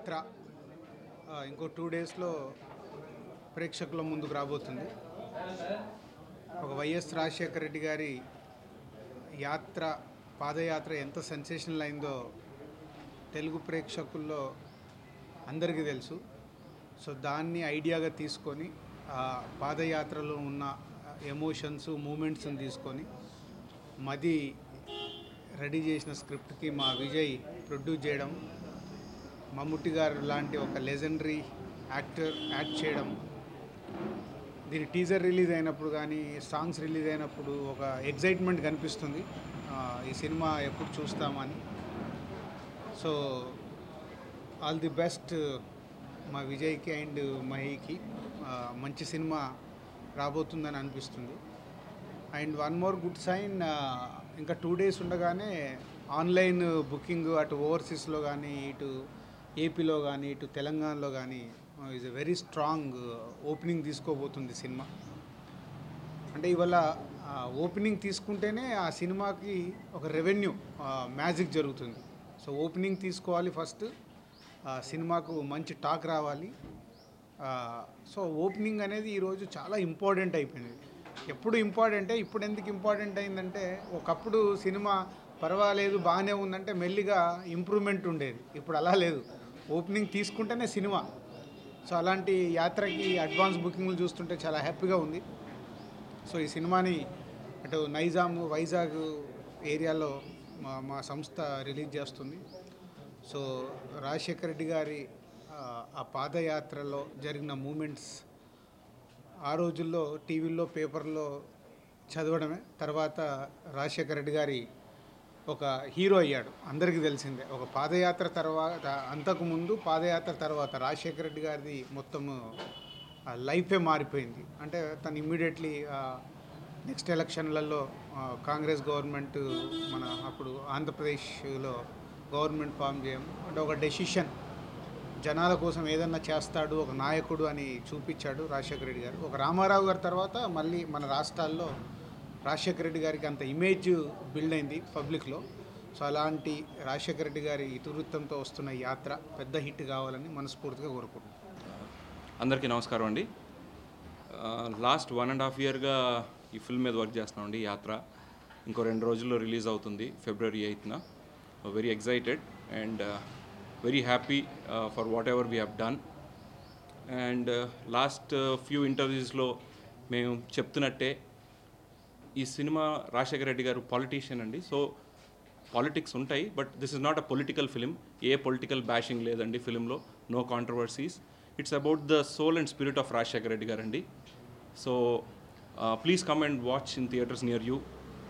యాత్ర ఆ, ఇంకో టూ డేస్లో ప్రేక్షకుల ముందుకు రాబోతుంది ఒక వైఎస్ రాజశేఖర రెడ్డి గారి యాత్ర పాదయాత్ర ఎంత సెన్సేషనల్ అయిందో తెలుగు ప్రేక్షకుల్లో అందరికీ తెలుసు సో దాన్ని ఐడియాగా తీసుకొని ఆ పాదయాత్రలో ఉన్న ఎమోషన్స్ మూమెంట్స్ని తీసుకొని మది రెడీ చేసిన స్క్రిప్ట్కి మా విజయ్ ప్రొడ్యూస్ చేయడం మమ్ముట్టి గారు లాంటి ఒక లెజెండరీ యాక్టర్ యాక్ట్ చేయడం దీని టీజర్ రిలీజ్ అయినప్పుడు కానీ సాంగ్స్ రిలీజ్ అయినప్పుడు ఒక ఎగ్జైట్మెంట్ కనిపిస్తుంది ఆ, ఈ సినిమా ఎప్పుడు చూస్తామని సో ఆల్ ది బెస్ట్ మా విజయ్కి అండ్ మహికి ఆ, మంచి సినిమా రాబోతుందని అనిపిస్తుంది and one more good sign ఇంకా టూ డేస్ ఉండగానే ఆన్లైన్ బుకింగ్ అటు ఓవర్సీస్లో కానీ ఇటు ఏపీలో కానీ ఇటు తెలంగాణలో కానీ is a very strong opening తీసుకోబోతుంది సినిమా అంటే ఇవాళ ఓపెనింగ్ తీసుకుంటేనే ఆ సినిమాకి ఒక రెవెన్యూ మ్యాజిక్ జరుగుతుంది సో ఓపెనింగ్ తీసుకోవాలి ఫస్ట్ సినిమాకు మంచి టాక్ రావాలి ఆ, సో ఓపెనింగ్ అనేది ఈరోజు చాలా ఇంపార్టెంట్ అయిపోయింది ఎప్పుడు ఇంపార్టెంటే ఇప్పుడు ఎందుకు ఇంపార్టెంట్ అయిందంటే ఒకప్పుడు సినిమా పర్వాలేదు బాగానే ఉందంటే మెల్లిగా ఇంప్రూవ్మెంట్ ఉండేది ఇప్పుడు అలా లేదు ఓపెనింగ్ తీసుకుంటేనే సినిమా సో అలాంటి యాత్రకి అడ్వాన్స్ బుకింగ్లు చూస్తుంటే చాలా హ్యాపీగా ఉంది సో ఈ సినిమాని అటు నైజాం వైజాగ్ ఏరియాలో మా మా సంస్థ రిలీజ్ చేస్తుంది సో రాజశేఖర రెడ్డి గారి ఆ, ఆ పాదయాత్రలో జరిగిన మూమెంట్స్ ఆ రోజుల్లో టీవీల్లో పేపర్లో చదవడమే తర్వాత రాజశేఖర రెడ్డి గారి ఒక హీరో అయ్యాడు అందరికీ తెలిసిందే ఒక పాదయాత్ర తర్వాత అంతకుముందు పాదయాత్ర తర్వాత రాజశేఖర రెడ్డి గారిది మొత్తము ఆ లైఫే మారిపోయింది అంటే తను ఇమ్మీడియట్లీ నెక్స్ట్ ఎలక్షన్లలో ఆ, కాంగ్రెస్ గవర్నమెంట్ మన అప్పుడు ఆంధ్రప్రదేశ్లో గవర్నమెంట్ ఫామ్ చేయం అంటే ఒక డెసిషన్ జనాల కోసం ఏదన్నా చేస్తాడు ఒక నాయకుడు అని చూపించాడు రాజశేఖర రెడ్డి గారు ఒక రామారావు గారి తర్వాత మళ్ళీ మన రాష్ట్రాల్లో రాజశేఖర రెడ్డి గారికి అంత ఇమేజ్ బిల్డ్ అయింది పబ్లిక్లో సో అలాంటి రాజశేఖర రెడ్డి గారి ఇతివృత్తంతో వస్తున్న ఈ యాత్ర పెద్ద హిట్ కావాలని మనస్ఫూర్తిగా కోరుకుంటున్నాను అందరికీ నమస్కారం అండి లాస్ట్ వన్ అండ్ హాఫ్ ఇయర్గా ఈ ఫిల్మ్ మీద వర్క్ చేస్తున్నామండి యాత్ర ఇంకో రెండు రోజుల్లో రిలీజ్ అవుతుంది ఫిబ్రవరి ఎయిత్న very excited and very happy for whatever we have done and last few ఇంటర్వ్యూస్లో మేము చెప్తున్నట్టే ఈ సినిమా రాజశేఖర రెడ్డి గారు పాలిటీషియన్ అండి సో పాలిటిక్స్ ఉంటాయి but this is not a political film a political bashing లేదండి ఫిలింలో no controversies it's about the soul and spirit of Rajasekhara Reddy garu అండి so please come and watch in theatres near you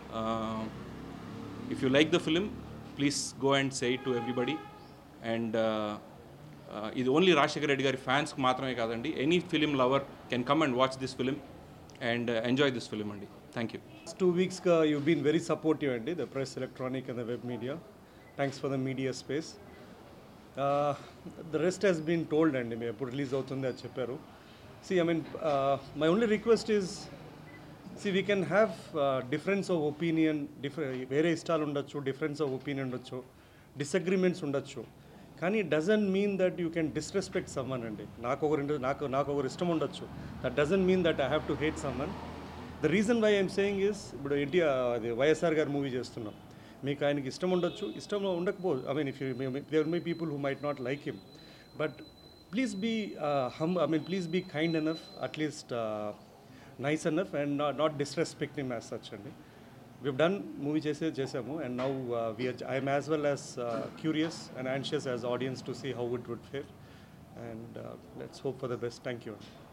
if you like the film please go and say to everybody and ఇది only Rajasekhara Reddy గారి ఫ్యాన్స్కి మాత్రమే కాదండి any film lover can come and watch this film and enjoy this film అండి thank you Last two weeks, uh, you've been very supportive, Andy, the press, electronic, and the web media. Thanks for the media space. Uh, the rest has been told, Andy. మేము ఎప్పుడు release అవుతుంది అది చెప్పారు see I mean my only request is see we can have difference of opinion డిఫరె వేరే ఇష్టాలు ఉండొచ్చు difference of opinion ఉండొచ్చు డిసగ్రిమెంట్స్ ఉండొచ్చు కానీ doesn't mean that you can disrespect someone అండి నాకు ఒకరు నాకు నాకు ఒకరు ఇష్టం ఉండొచ్చు that doesn't mean that I have to hate someone the reason why I'm saying is ఇప్పుడు ఎన్టీఆర్ అది వైఎస్ఆర్ గారు మూవీ చేస్తున్నాం మీకు ఆయనకి ఇష్టం ఉండొచ్చు ఇష్టం ఉండకపోదు I mean if you there my people who might not like him but please be hmm I mean please be kind enough at least nice enough and not disrespect him as such అండి we've done movie చేసే చేసాము and now we are I'm as well as curious and anxious as audience to see how it would fare and let's hope for the best thank you